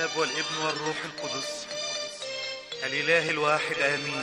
الآب والابن والروح القدس الإله الواحد آمين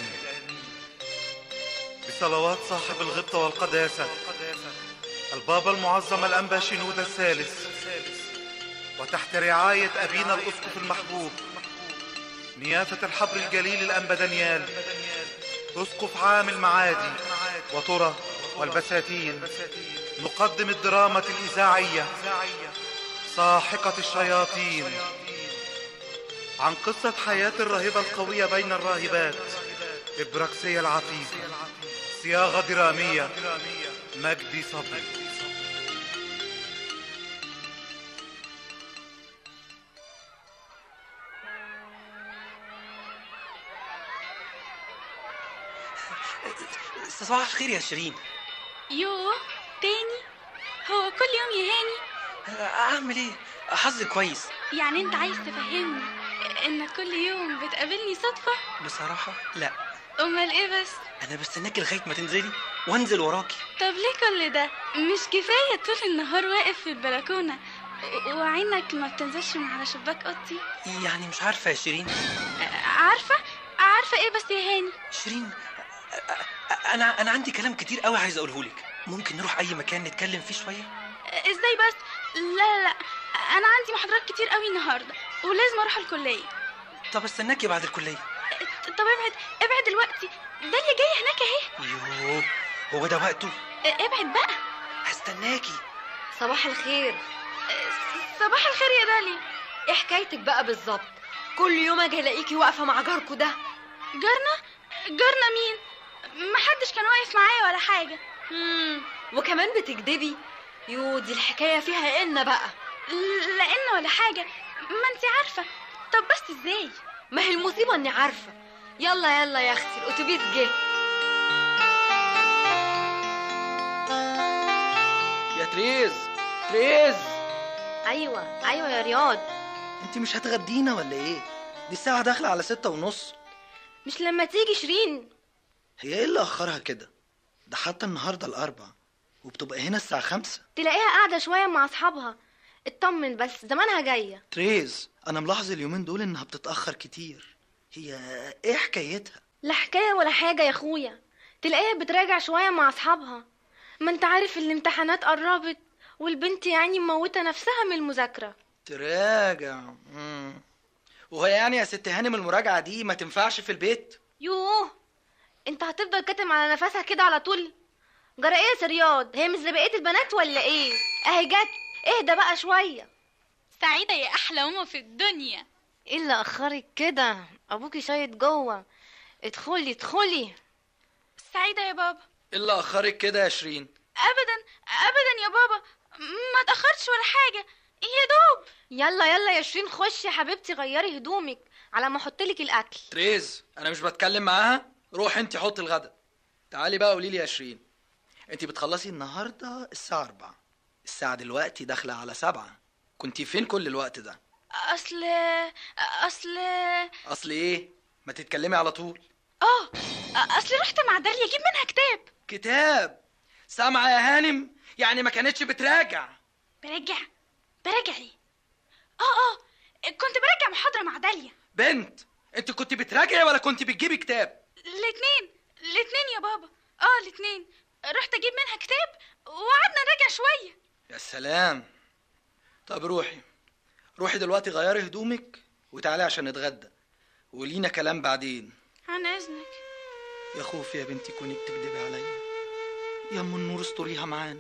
بصلوات صاحب الغبطة والقداسة البابا المعظم الأنبا شنودة الثالث وتحت رعاية أبينا الأسقف المحبوب نيافة الحبر الجليل الأنبا دانيال أسقف عام المعادي وطرة والبساتين نقدم الدراما الإذاعية ساحقة الشياطين عن قصة حياة الراهبة القوية بين الراهبات إبراكسية العفيفة صياغة درامية مجدي صبري صباح الخير يا شيرين يوه تاني هو كل يوم يهاني اعمل ايه حظي كويس يعني انت عايز تفهمني انك كل يوم بتقابلني صدفة بصراحة لا امال ايه بس انا بستناكي لغاية ما تنزلي وانزل وراكي طب ليه كل ده مش كفاية طول النهار واقف في البلكونة و- وعينك ما بتنزلش من على شباك اوضتي يعني مش عارفة يا شيرين عارفة عارفة ايه بس يا هاني شيرين أ- أ- انا انا عندي كلام كتير قوي عايز اقوله لك ممكن نروح اي مكان نتكلم فيه شوية ازاي بس لا لا لا انا عندي محاضرات كتير قوي النهارده ولازم اروح الكليه طب استناكي بعد الكلية طب ابعد ابعد دلوقتي داليا جايه هناك اهي يوه هو ده وقته ابعد بقى هستناكي صباح الخير صباح الخير يا داليا ايه حكايتك بقى بالظبط كل يوم اجي الاقيكي واقفه مع جاركو ده جارنا جارنا مين محدش كان واقف معايا ولا حاجه مم. وكمان بتكدبي يو دي الحكايه فيها ان بقى لان ولا حاجه ما انت عارفه طب بس ازاي ما هي المصيبه اني عارفه يلا يلا يا اختي الاتوبيس جه يا تريز تريز ايوه ايوه يا رياض انت مش هتغدينا ولا ايه دي الساعة داخلة على ستة ونص مش لما تيجي شيرين هي ايه اللي اخرها كده ده حتى النهاردة الاربع وبتبقى هنا الساعة خمسة تلاقيها قاعده شويه مع اصحابها اطمن بس زمانها جايه تريز انا ملاحظ اليومين دول انها بتتأخر كتير هي ايه حكايتها لا حكايه ولا حاجه يا اخويا تلاقيها بتراجع شويه مع اصحابها ما انت عارف الامتحانات قربت والبنت يعني مموته نفسها من المذاكره تراجع مم. وهي يعني يا ست هانم المراجعة دي ما تنفعش في البيت يوه انت هتفضل كاتم على نفسها كده على طول جرى ايه يا سرياض هي مش زي بقيه البنات ولا ايه اهي جت اهدى بقى شويه سعيده يا احلى ماما في الدنيا ايه اللي اخرك كده ابوكي شايط جوه ادخلي ادخلي سعيده يا بابا ايه اللي اخرك كده يا شيرين ابدا ابدا يا بابا ما اتاخرتش ولا حاجه يا دوب يلا يلا يا شيرين خشي يا حبيبتي غيري هدومك على ما احطلك الاكل تريز انا مش بتكلم معاها روح انت حطي الغدا تعالي بقى قولي لي يا شيرين انت بتخلصي النهارده الساعه 4 الساعه دلوقتي داخله على سبعة كنتي فين كل الوقت ده اصل اصل اصل ايه ما تتكلمي على طول اه اصل رحت مع داليا اجيب منها كتاب كتاب سامعه يا هانم يعني ما كانتش بتراجع براجع براجع ايه اه اه كنت براجع محاضره مع داليا بنت انت كنت بتراجعي ولا كنت بتجيبي كتاب الاتنين الاتنين يا بابا اه الاتنين رحت اجيب منها كتاب وقعدنا نراجع شويه يا سلام طب روحي روحي دلوقتي غيري هدومك وتعالي عشان نتغدى ولينا كلام بعدين عن اذنك يا خوفي يا بنتي كوني بتكدبي عليا يا ام النور استريها معانا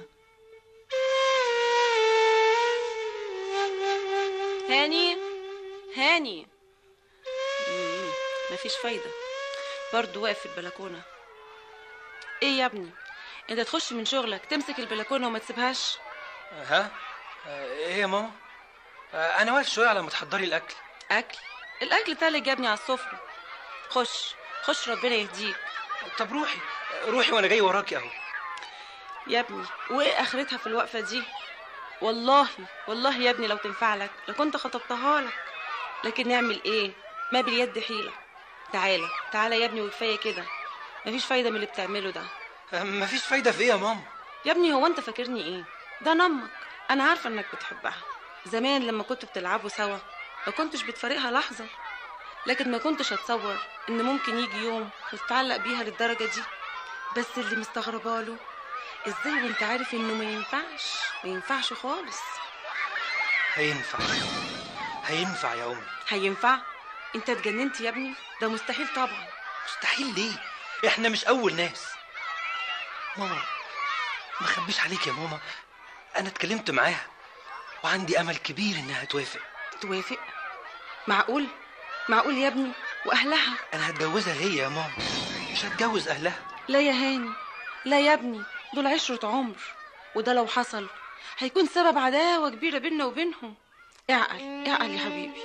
هاني هاني مم، مفيش فايدة برضه واقف في البلكونة ايه يا ابني انت تخش من شغلك تمسك البلكونة وما تسيبهاش ها آه، ايه يا ماما آه، انا واقف شوية على ما تحضري الاكل اكل الاكل تلج يا ابني على السفرة خش خش ربنا يهديك طب روحي روحي وانا جاي وراكي اهو يا ابني وايه اخرتها في الوقفة دي والله والله يا ابني لو تنفع لك لكنت خطبتها لك لكن نعمل ايه ما باليد حيلة تعالى تعالى يا ابني وكفاية كده مفيش فايدة من اللي بتعمله ده آه، مفيش فايدة في ايه يا ماما يا ابني هو انت فاكرني ايه ده نمك انا عارفه انك بتحبها زمان لما كنتوا بتلعبوا سوا ما كنتش بتفارقها لحظة لكن ما كنتش اتصور ان ممكن يجي يوم وتتعلق بيها للدرجة دي بس اللي مستغرباله ازاي وانت عارف انه ما ينفعش ما ينفعش خالص هينفع هينفع يا امي هينفع انت اتجننت يا ابني ده مستحيل طبعا مستحيل ليه احنا مش اول ناس ماما ما خبيش عليك يا ماما انا اتكلمت معاها وعندي امل كبير انها توافق توافق معقول معقول يا ابني واهلها انا هتجوزها هي يا ماما مش هتجوز اهلها لا يا هاني لا يا ابني دول عشرة عمر وده لو حصل هيكون سبب عداوة كبيرة بيننا وبينهم اعقل اعقل يا حبيبي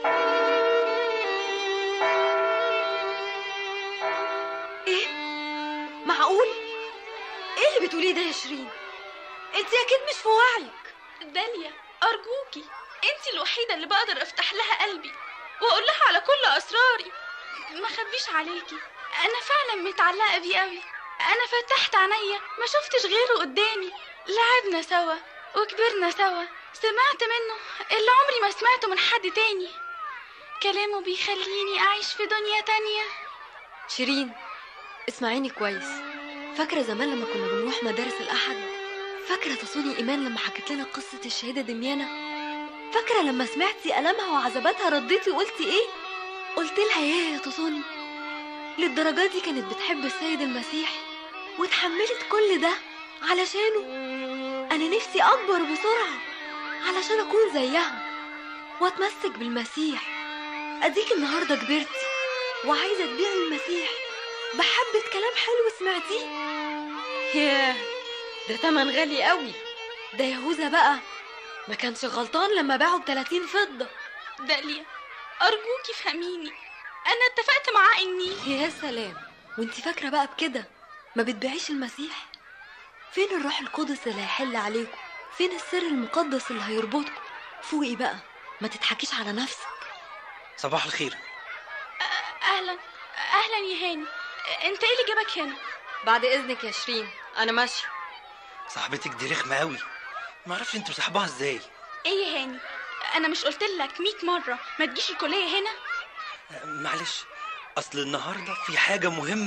ايه معقول ايه اللي بتقوليه ده يا شيرين انت اكيد مش في وعيك داليا أرجوكي أنت الوحيدة اللي بقدر أفتح لها قلبي وأقول لها على كل أسراري ما خبيش عليكي أنا فعلا متعلقة بيه قوي أنا فتحت عينيا ما شفتش غيره قدامي لعبنا سوا وكبرنا سوا سمعت منه اللي عمري ما سمعته من حد تاني كلامه بيخليني أعيش في دنيا تانية شيرين اسمعيني كويس فاكرة زمان لما كنا بنروح مدارس الأحد فاكرة تصوني إيمان لما حكت لنا قصة الشهيدة دميانة فاكرة لما سمعتي ألمها وعذاباتها رديتي وقلتي إيه قلت لها يا يا تصوني للدرجة دي كانت بتحب السيد المسيح وتحملت كل ده علشانه أنا نفسي أكبر بسرعة علشان أكون زيها وأتمسك بالمسيح أديك النهاردة كبرتي وعايزة تبيعي المسيح بحبة كلام حلو سمعتيه ياه ده تمن غالي قوي ده يهوذا بقى ما كانش غلطان لما باعه ب 30 فضة داليا أرجوكي فهميني أنا اتفقت معاه إني يا سلام وانت فاكرة بقى بكده ما بتبيعيش المسيح فين الروح القدس اللي هيحل عليكم فين السر المقدس اللي هيربطكم فوقي بقى ما تضحكيش على نفسك صباح الخير أهلا أهلا يا هاني أنت إيه اللي جابك هنا؟ بعد اذنك يا شيرين انا ماشيه صاحبتك دي رخمه قوي ما اعرفش انتوا صاحبها ازاي إيه يا هاني؟ أنا مش قلت لك 100 مرة ما تجيش الكلية هنا؟ معلش اصل النهارده في حاجه مهمه